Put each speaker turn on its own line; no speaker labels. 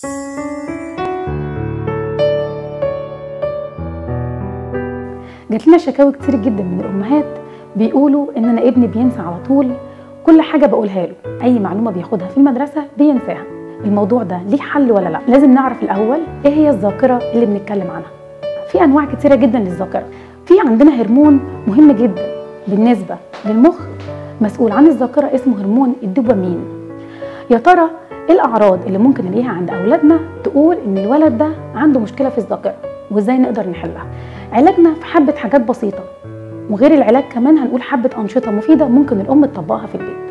جات لنا شكاوي كتير جدا من الامهات بيقولوا ان انا ابني بينسى على طول كل حاجه بقولها له اي معلومه بياخدها في المدرسه بينساها الموضوع ده ليه حل ولا لا لازم نعرف الاول ايه هي الذاكره اللي بنتكلم عنها في انواع كتيره جدا للذاكره في عندنا هرمون مهم جدا بالنسبه للمخ مسؤول عن الذاكره اسمه هرمون الدوبامين يا ترى ايه الاعراض اللي ممكن نلاقيها عند اولادنا تقول ان الولد ده عنده مشكله في الذاكره وازاي نقدر نحلها علاجنا في حبه حاجات بسيطه وغير العلاج كمان هنقول حبه انشطه مفيده ممكن الام تطبقها في البيت